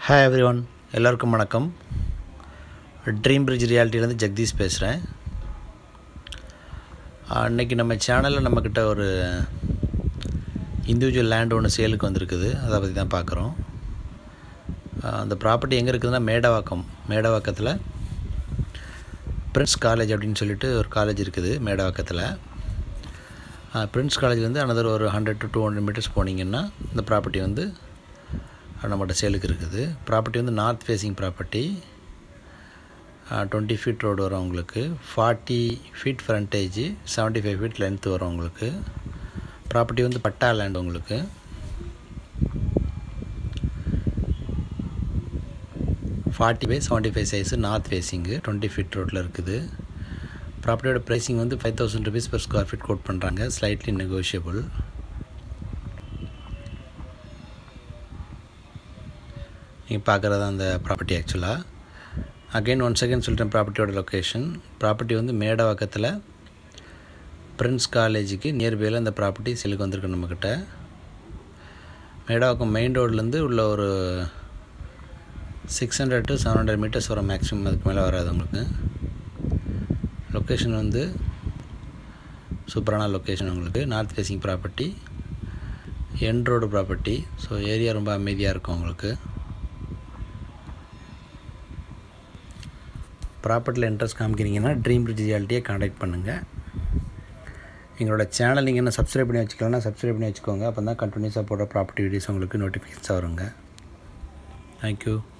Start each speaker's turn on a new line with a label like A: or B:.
A: hi every one எல்லோருக்கும் வணக்கம் dream bridge ரியாலிட்டிலேருந்து Jagadish பேசுகிறேன் அன்றைக்கி நம்ம சேனலில் நம்மக்கிட்ட ஒரு இண்டிவிஜுவல் லேண்ட் ஒன்று சேலுக்கு வந்திருக்குது அதை பற்றி தான் பார்க்குறோம் அந்த ப்ராப்பர்ட்டி எங்கே இருக்குதுன்னா மேடவாக்கம் மேடவாக்கத்தில் பிரின்ஸ் காலேஜ் அப்படின்னு சொல்லிட்டு ஒரு காலேஜ் இருக்குது மேடவாக்கத்தில் பிரின்ஸ் காலேஜ்லேருந்து அனதர் ஒரு hundred to two hundred metres போனீங்கன்னா இந்த ப்ராப்பர்ட்டி வந்து நம்மகிட்ட சேலுக்கு இருக்குது ப்ராப்பர்ட்டி வந்து north facing property twenty feet road வரும் உங்களுக்கு forty feet frontage seventy five feet length வரும் உங்களுக்கு ப்ராப்பர்ட்டி வந்து பட்டா லேண்ட் உங்களுக்கு forty five seventy five size north facing twenty feet ரோட்டில் இருக்குது ப்ராப்பர்ட்டியோட ப்ரைஸிங் வந்து five thousand rupees per square feet quote பண்ணுறாங்க ஸ்லைட்லி நெகோஷியபிள் நீங்கள் பார்க்குறது அந்த ப்ராப்பர்ட்டி ஆக்சுவலாக அகெயின் ஒன் செகண்ட் சொல்லிட்டேன் ப்ராப்பர்ட்டியோட லொக்கேஷன் ப்ராப்பர்ட்டி வந்து மேடவாக்கத்தில் பிரின்ஸ் காலேஜுக்கு நியர்பையில் அந்த ப்ராப்பர்ட்டி செலுக்கு வந்திருக்கு நம்மக்கிட்ட மேடவாக்கம் மெயின் ரோட்லேருந்து உள்ள ஒரு six hundred to seven hundred metres வரும் மேக்ஸிமம் அதுக்கு மேலே வராது உங்களுக்கு லொக்கேஷன் வந்து சூப்பரான லொக்கேஷன் உங்களுக்கு நார்த் ஃபேஸிங் ப்ராப்பர்ட்டி என் ரோடு ப்ராப்பர்ட்டி ஸோ ஏரியா ரொம்ப அமைதியாக இருக்கும் உங்களுக்கு ப்ராப்பர்ட்டியில் இன்ட்ரெஸ்ட் காமிக்கிறீங்கன்னா ட்ரீம் பிரிட்ஜ் ரியாலிட்டியை காண்டாக்ட் பண்ணுங்கள் எங்களோட சேனல் நீங்கள் என்ன சப்ஸ்கிரைப் பண்ணி வச்சுக்கலன்னா சப்ஸ்கிரைப் பண்ணி வச்சுக்கோங்க அப்போ தான் கண்டினியூஸாக போடுற ப்ராப்பர்ட்டி வீடியோஸ் உங்களுக்கு நோட்டிஃபிகேஷன்ஸாக வருங்க தேங்க்யூ